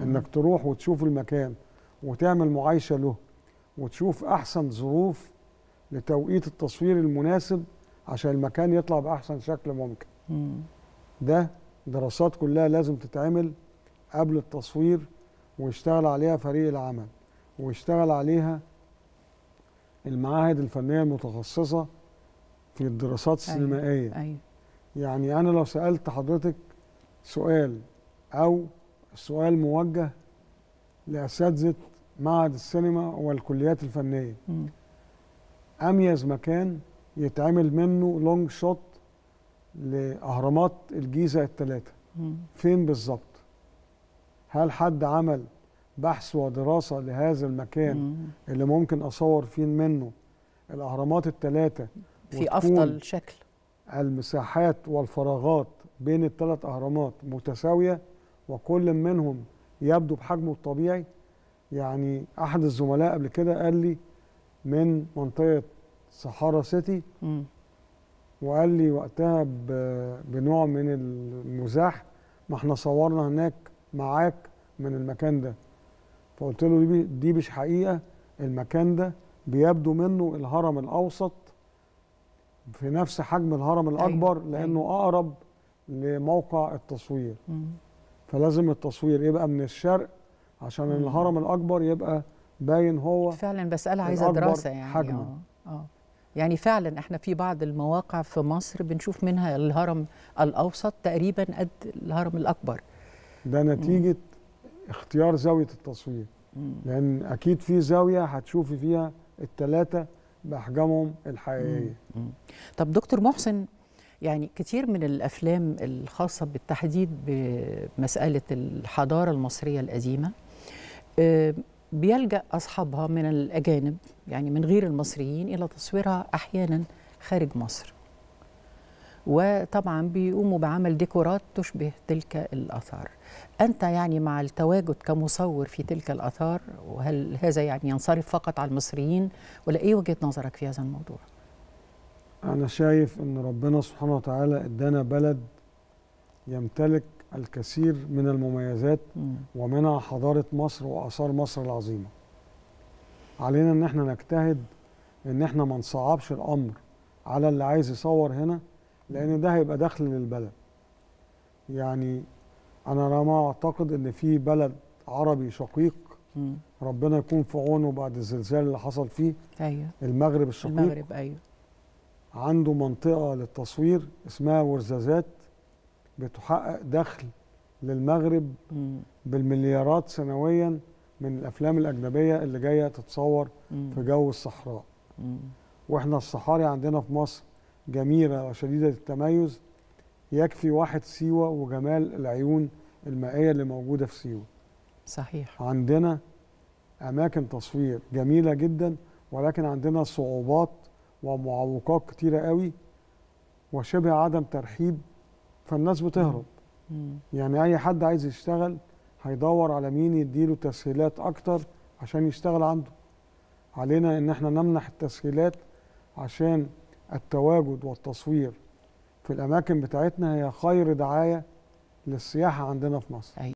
انك تروح وتشوف المكان وتعمل معايشه له وتشوف احسن ظروف لتوقيت التصوير المناسب عشان المكان يطلع باحسن شكل ممكن مم. ده دراسات كلها لازم تتعمل قبل التصوير ويشتغل عليها فريق العمل ويشتغل عليها المعاهد الفنيه المتخصصه في الدراسات أيوة. السينمائيه ايوه يعني انا لو سالت حضرتك سؤال او سؤال موجه لاساتذه معهد السينما والكليات الفنيه مم. اميز مكان يتعمل منه لونج شوت لاهرامات الجيزه الثلاثه مم. فين بالظبط هل حد عمل بحث ودراسه لهذا المكان مم. اللي ممكن اصور فيه منه الاهرامات الثلاثه في وتكون افضل شكل المساحات والفراغات بين الثلاث اهرامات متساويه وكل منهم يبدو بحجمه الطبيعي يعني احد الزملاء قبل كده قال لي من منطقه صحارى سيتي مم. وقال لي وقتها ب- بنوع من المزاح ما احنا صورنا هناك معاك من المكان ده فقلت له دي, دي مش حقيقه المكان ده بيبدو منه الهرم الاوسط في نفس حجم الهرم الاكبر أيوة، لانه اقرب لموقع التصوير مم. فلازم التصوير يبقى من الشرق عشان مم. الهرم الاكبر يبقى باين هو فعلا مسألة عايزة الأكبر دراسة يعني حجماً. اه اه يعني فعلا احنا في بعض المواقع في مصر بنشوف منها الهرم الأوسط تقريبا قد الهرم الأكبر ده نتيجه اختيار زاويه التصوير مم. لان اكيد في زاويه هتشوفي فيها الثلاثه باحجامهم الحقيقيه مم. طب دكتور محسن يعني كتير من الأفلام الخاصة بالتحديد بمسألة الحضارة المصرية القديمة آه، بيلجأ أصحابها من الأجانب يعني من غير المصريين إلى تصويرها أحيانا خارج مصر وطبعا بيقوموا بعمل ديكورات تشبه تلك الآثار أنت يعني مع التواجد كمصور في تلك الآثار وهل هذا يعني ينصرف فقط على المصريين ولا إيه وجهة نظرك في هذا الموضوع؟ انا شايف ان ربنا سبحانه وتعالى ادانا بلد يمتلك الكثير من المميزات مم. ومنها حضاره مصر واثار مصر العظيمه علينا ان احنا نجتهد ان احنا ما نصعبش الامر على اللي عايز يصور هنا لان ده هيبقى دخل للبلد يعني انا لما اعتقد ان في بلد عربي شقيق مم. ربنا يكون في عونه بعد الزلزال اللي حصل فيه أيوه المغرب الشقيق المغرب أيوه عنده منطقة للتصوير اسمها ورزازات بتحقق دخل للمغرب مم. بالمليارات سنويا من الأفلام الأجنبية اللي جاية تتصور مم. في جو الصحراء مم. وإحنا الصحاري عندنا في مصر جميلة وشديدة التميز يكفي واحد سيوة وجمال العيون المائية اللي موجودة في سيوة صحيح عندنا أماكن تصوير جميلة جدا ولكن عندنا صعوبات ومعوقات كتيرة قوي وشبه عدم ترحيب فالناس بتهرب مم. يعني أي حد عايز يشتغل هيدور على مين يديله تسهيلات أكتر عشان يشتغل عنده علينا إن احنا نمنح التسهيلات عشان التواجد والتصوير في الأماكن بتاعتنا هي خير دعاية للسياحة عندنا في مصر